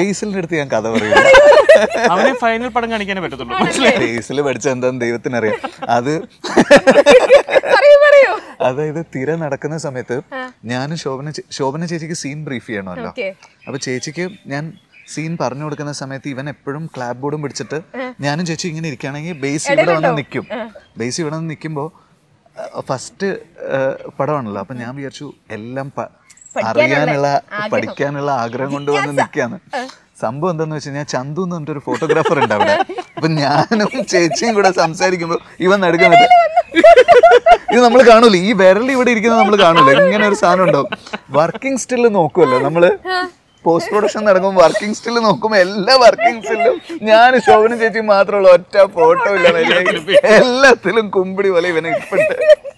ബേസിലിന്റെ അടുത്ത് ഞാൻ കഥ പറയും അവനെ ഫൈനൽ പടം കാണിക്കാനേ പറ്റത്തുള്ളൂ മനസ്സിലായി ബേസിൽ പഠിച്ച എന്താന്ന് ദൈവത്തിനറിയാം അത് പറയൂ പറയൂ അതായത് തിര നടക്കുന്ന സമയത്ത് ഞാനും ശോഭന ചേ- ശോഭന ചേച്ചിക്ക് സീൻ ബ്രീഫ് ചെയ്യണമല്ലോ ഓക്കെ അപ്പൊ ചേച്ചിക്ക് ഞാൻ സീൻ പറഞ്ഞു കൊടുക്കുന്ന സമയത്ത് ഇവൻ എപ്പോഴും ക്ലാബ് ബോർഡും പിടിച്ചിട്ട് ഞാനും ചേച്ചി ഇങ്ങനെ ഇരിക്കുകയാണെങ്കിൽ ബേസ് ഇവിടെ വന്ന് നിൽക്കും ബേസ് ഇവിടെ വന്ന് നിൽക്കുമ്പോൾ ഫസ്റ്റ് പടമാണല്ലോ അപ്പൊ ഞാൻ വിചാരിച്ചു എല്ലാം പ- അറിയാനുള്ള പഠിക്കാനുള്ള ആഗ്രഹം കൊണ്ട് വന്ന് നിൽക്കാന്ന് സംഭവം എന്താന്ന് വെച്ച് കഴിഞ്ഞാൽ ചന്തു എന്ന് പറഞ്ഞിട്ടൊരു ഫോട്ടോഗ്രാഫർ ഉണ്ട് അവിടെ അപ്പൊ ഞാനും ചേച്ചിയും കൂടെ സംസാരിക്കുമ്പോൾ ഇവൻ നടുക്കുന്നത് ഇത് നമ്മൾ കാണൂല ഈ വിരൽ ഇവിടെ ഇരിക്കുന്നത് നമ്മൾ കാണൂല ഇങ്ങനെ ഒരു സാധനം ഉണ്ടാവും വർക്കിംഗ് സ്റ്റിൽ നോക്കുമല്ലോ നമ്മള് പോസ്റ്റ് പ്രൊഡക്ഷൻ നടക്കുമ്പോൾ വർക്കിംഗ് സ്റ്റിൽ നോക്കുമ്പോൾ എല്ലാ വർക്കിംഗ് സ്റ്റിലും ഞാൻ ശോഭന ചേച്ചി മാത്രമുള്ള ഒറ്റ ഫോട്ടോ ഇല്ല എല്ലാത്തിലും കുമ്പിടി പോലെ ഇവനെ ഇപ്പിട്ട്